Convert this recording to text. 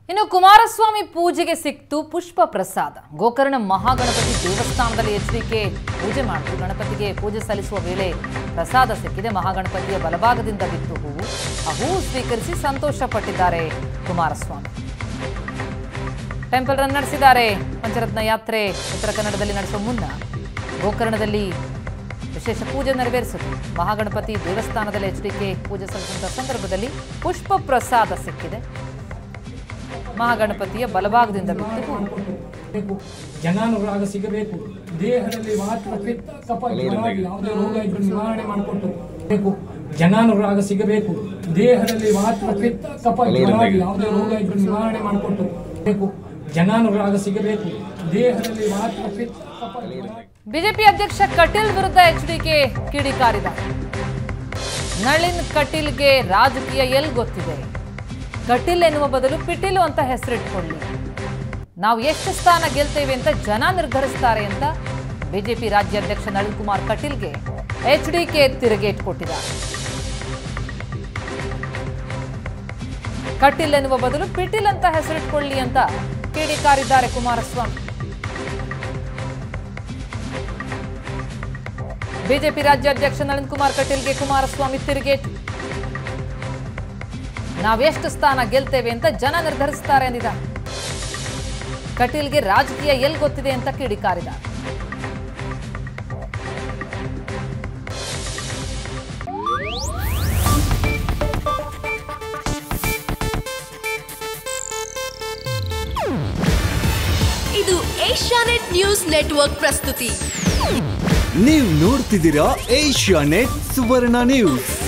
ಇನ್ನು ಕುಮಾರಸ್ವಾಮಿ ಪೂಜೆಗೆ ಸಿಕ್ತು ಪುಷ್ಪ ಪ್ರಸಾದ ಗೋಕರ್ಣ ಮಹಾಗಣಪತಿ ದೇವಸ್ಥಾನದಲ್ಲಿ ಎಚ್ಚರಿಕೆ ಪೂಜೆ ಮಾಡಿತು ಗಣಪತಿಗೆ ಪೂಜೆ ಸಲ್ಲಿಸುವ ವೇಳೆ ಪ್ರಸಾದ ಸಿಕ್ಕಿದೆ ಮಹಾಗಣಪತಿಯ ಬಲಭಾಗದಿಂದ ಬಿತ್ತು ಹೂವು ಆ ಹೂವು ಸ್ವೀಕರಿಸಿ ಸಂತೋಷ ಪಟ್ಟಿದ್ದಾರೆ ಕುಮಾರಸ್ವಾಮಿ ಟೆಂಪಲ್ ರನ್ ನಡೆಸಿದ್ದಾರೆ ಪಂಚರತ್ನ ಯಾತ್ರೆ ಉತ್ತರ ಕನ್ನಡದಲ್ಲಿ ನಡೆಸುವ ಮುನ್ನ ಗೋಕರ್ಣದಲ್ಲಿ ವಿಶೇಷ ಪೂಜೆ ನೆರವೇರಿಸಿತು ಮಹಾಗಣಪತಿ ದೇವಸ್ಥಾನದಲ್ಲಿ ಎಚ್ಡಿಕೆ ಪೂಜೆ ಸಲ್ಲಿಸಿದ ಸಂದರ್ಭದಲ್ಲಿ ಪುಷ್ಪ ಪ್ರಸಾದ ಸಿಕ್ಕಿದೆ ಮಹಾಗಣಪತಿಯ ಬಲಭಾಗದಿಂದ ಬಿತ್ತು ಹೂವು. ಬೇಕು ಜನಾನುರಾಗ ಸಿಗಬೇಕು ದೇಹದಲ್ಲಿ ಮಾತ್ರ ಪಿತ್ತ ಕಫ ಜ್ವರ ಯಾವುದೇ ರೋಗ ಇದ್ರೂ ನಿವಾರಣೆ ಮಾಡಿಕೊಟ್ಟು ಬೇಕು ಜನಾನುರಾಗ ಸಿಗಬೇಕು ದೇಹದಲ್ಲಿ ಮಾತ್ರ ಪಿತ್ತ ಕಫ ಜ್ವರ ಯಾವುದೇ ರೋಗ ಇದ್ರೂ ನಿವಾರಣೆ ಮಾಡಿಕೊಟ್ಟು ಬೇಕು ಜನಾನುರಾಗ ಸಿಗಬೇಕು ದೇಹದಲ್ಲಿ ಮಾತ್ರ ಪಿತ್ತ ಕಫ ಜ್ವರ ಬಿಜೆಪಿ ಅಧ್ಯಕ್ಷ ಕಟೀಲ್ ವಿರುದ್ಧ ಎಚ್ಡಿಕೆ ಕಿಡಿಕಾರಿದ ನಳಿನ್ ಕಟೀಲ್ಗೆ ರಾಜಕೀಯ ಎಲ್ ಗೊತ್ತಿದೆ ಕಟೀಲ್ ಎನ್ನುವ ಬದಲು ಪಿಟೀಲು ಅಂತ ಹೆಸರಿಟ್ಕೊಳ್ಳಿ ನಾವು ಎಷ್ಟು ಸ್ಥಾನ ಗೆಲ್ತೇವೆ ಅಂತ ಜನ ನಿರ್ಧರಿಸ್ತಾರೆ ಅಂತ ಬಿಜೆಪಿ ರಾಜ್ಯಾಧ್ಯಕ್ಷ ನಳಿನ್ ಕುಮಾರ್ ಕಟೀಲ್ಗೆ ಎಚ್ಡಿಕೆ ತಿರುಗೇಟ್ ಕೊಟ್ಟಿದ್ದಾರೆ ಕಟೀಲ್ ಎನ್ನುವ ಬದಲು ಪಿಟೀಲ್ ಅಂತ ಹೆಸರಿಟ್ಕೊಳ್ಳಿ ಅಂತ ಕಿಡಿಕಾರಿದ್ದಾರೆ ಕುಮಾರಸ್ವಾಮಿ ಬಿಜೆಪಿ ರಾಜ್ಯಾಧ್ಯಕ್ಷ ನಳಿನ್ ಕುಮಾರ್ ಕಟೀಲ್ಗೆ ಕುಮಾರಸ್ವಾಮಿ ತಿರುಗೇಟು ನಾವೆಷ್ಟು ಸ್ಥಾನ ಗೆಲ್ತೇವೆ ಅಂತ ಜನ ನಿರ್ಧರಿಸ್ತಾರೆ ಅಂದಿದ್ದಾರೆ ಕಟೀಲ್ಗೆ ರಾಜಕೀಯ ಎಲ್ಲಿ ಗೊತ್ತಿದೆ ಅಂತ ಕಿಡಿಕಾರಿದ ಇದು ಏಷ್ಯಾನೆಟ್ ನ್ಯೂಸ್ ನೆಟ್ವರ್ಕ್ ಪ್ರಸ್ತುತಿ ನೀವು ನೋಡ್ತಿದ್ದೀರಾ ಏಷ್ಯಾ ನೆಟ್ ಸುವರ್ಣ ನ್ಯೂಸ್